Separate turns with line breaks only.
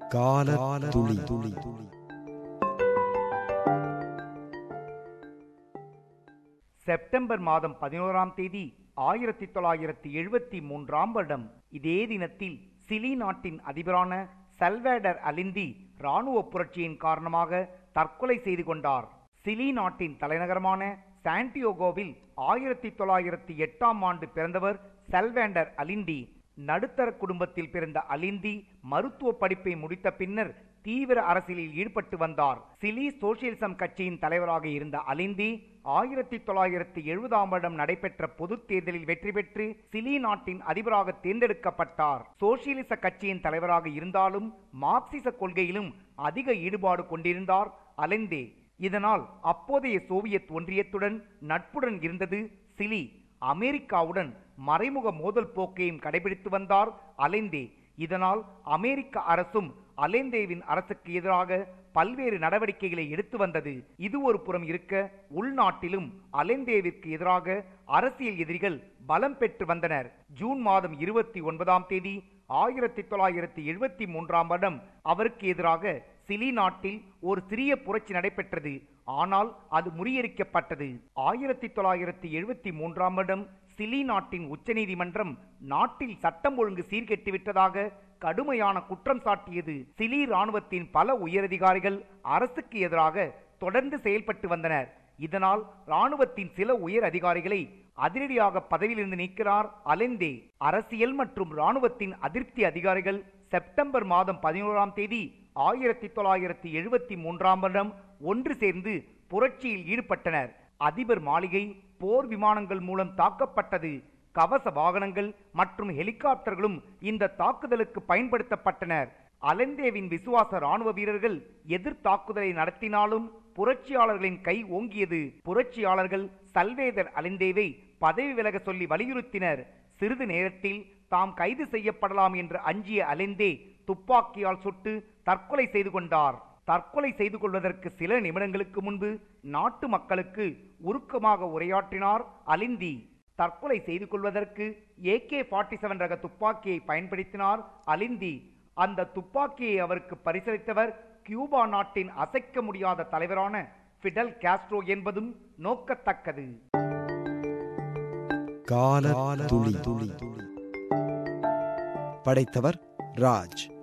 கால துளி துளி
செப்டம்பர் மாதம் பதினோராம் தேதி ஆயிரத்தி தொள்ளாயிரத்தி எழுபத்தி மூன்றாம் வருடம் இதே தினத்தில் சிலி நாட்டின் அதிபரான சல்வேடர் அலிந்தி ராணுவ புரட்சியின் காரணமாக தற்கொலை செய்து கொண்டார் சிலி நாட்டின் தலைநகரமான சாண்டியோகோவில் ஆயிரத்தி தொள்ளாயிரத்தி எட்டாம் ஆண்டு பிறந்தவர் சல்வேண்டர் அலிந்தி நடுத்தர குடும்பத்தில் பிறந்த அலிந்தி மருத்துவ படிப்பை முடித்த பின்னர் தீவிர அரசியலில் ஈடுபட்டு வந்தார் சிலி சோசியலிசம் கட்சியின் தலைவராக இருந்த அலிந்தி ஆயிரத்தி தொள்ளாயிரத்தி எழுபதாம் வருடம் நடைபெற்ற பொதுத் தேர்தலில் வெற்றி பெற்று சிலி நாட்டின் அதிபராக தேர்ந்தெடுக்கப்பட்டார் சோசியலிச கட்சியின் தலைவராக இருந்தாலும் மார்க்சிச கொள்கையிலும் அதிக ஈடுபாடு கொண்டிருந்தார் அலிந்தே இதனால் அப்போதைய சோவியத் ஒன்றியத்துடன் நட்புடன் இருந்தது சிலி அமெரிக்காவுடன் மறைமுக மோதல் போக்கையும் கடைபிடித்து வந்தார் அலைந்தே இதனால் அமெரிக்க அரசும் அலேந்தேவின் அரசுக்கு எதிராக பல்வேறு நடவடிக்கைகளை எடுத்து வந்தது இது ஒரு புறம் இருக்க உள்நாட்டிலும் அலேந்தேவிற்கு எதிராக அரசியல் எதிரிகள் பலம் பெற்று வந்தனர் ஜூன் மாதம் இருபத்தி ஒன்பதாம் தேதி ஆயிரத்தி தொள்ளாயிரத்தி எழுபத்தி மூன்றாம் வருடம் அவருக்கு எதிராக சிலி நாட்டில் ஒரு சிறிய புரட்சி நடைபெற்றது ஆனால் அது முறியடிக்கப்பட்டது ஆயிரத்தி தொள்ளாயிரத்தி எழுபத்தி மூன்றாம் வருடம் சிலி நாட்டின் உச்சநீதிமன்றம் நாட்டில் சட்டம் ஒழுங்கு சீர்கெட்டு விட்டதாக கடுமையான குற்றம் சாட்டியது சிலி ராணுவத்தின் பல உயரதிகாரிகள் அரசுக்கு எதிராக தொடர்ந்து செயல்பட்டு வந்தனர் இதனால் ராணுவத்தின் சில உயர் அதிகாரிகளை அதிரடியாக பதவியிலிருந்து நீக்கிறார் அலெந்தே அரசியல் மற்றும் ராணுவத்தின் அதிருப்தி அதிகாரிகள் செப்டம்பர் மாதம் பதினோராம் தேதி ஆயிரத்தி தொள்ளாயிரத்தி எழுபத்தி மூன்றாம் வருடம் ஒன்று சேர்ந்து புரட்சியில் ஈடுபட்டனர் அதிபர் மாளிகை போர் விமானங்கள் மூலம் தாக்கப்பட்டது கவச வாகனங்கள் மற்றும் ஹெலிகாப்டர்களும் இந்த தாக்குதலுக்கு பயன்படுத்தப்பட்டனர் அலந்தேவின் விசுவாச ராணுவ வீரர்கள் எதிர் தாக்குதலை நடத்தினாலும் புரட்சியாளர்களின் கை ஓங்கியது புரட்சியாளர்கள் சல்வேதர் அலிந்தேவை பதவி விலக சொல்லி வலியுறுத்தினர் சிறிது நேரத்தில் தாம் கைது செய்யப்படலாம் என்று அஞ்சிய அலிந்தே துப்பாக்கியால் சுட்டு தற்கொலை செய்து கொண்டார் தற்கொலை செய்து கொள்வதற்கு சில நிமிடங்களுக்கு முன்பு நாட்டு மக்களுக்கு உருக்கமாக உரையாற்றினார் அலிந்தி தற்கொலை செய்து கொள்வதற்கு ஏகே ஃபார்ட்டி செவன் ரக துப்பாக்கியை பயன்படுத்தினார் அலிந்தி அந்த துப்பாக்கியை அவருக்கு பரிசளித்தவர் கியூபா நாட்டின் அசைக்க முடியாத தலைவரான ஃபிடல் காஸ்ட்ரோ என்பதும் நோக்கத்தக்கது
கால துளி துளி படைத்தவர் ராஜ்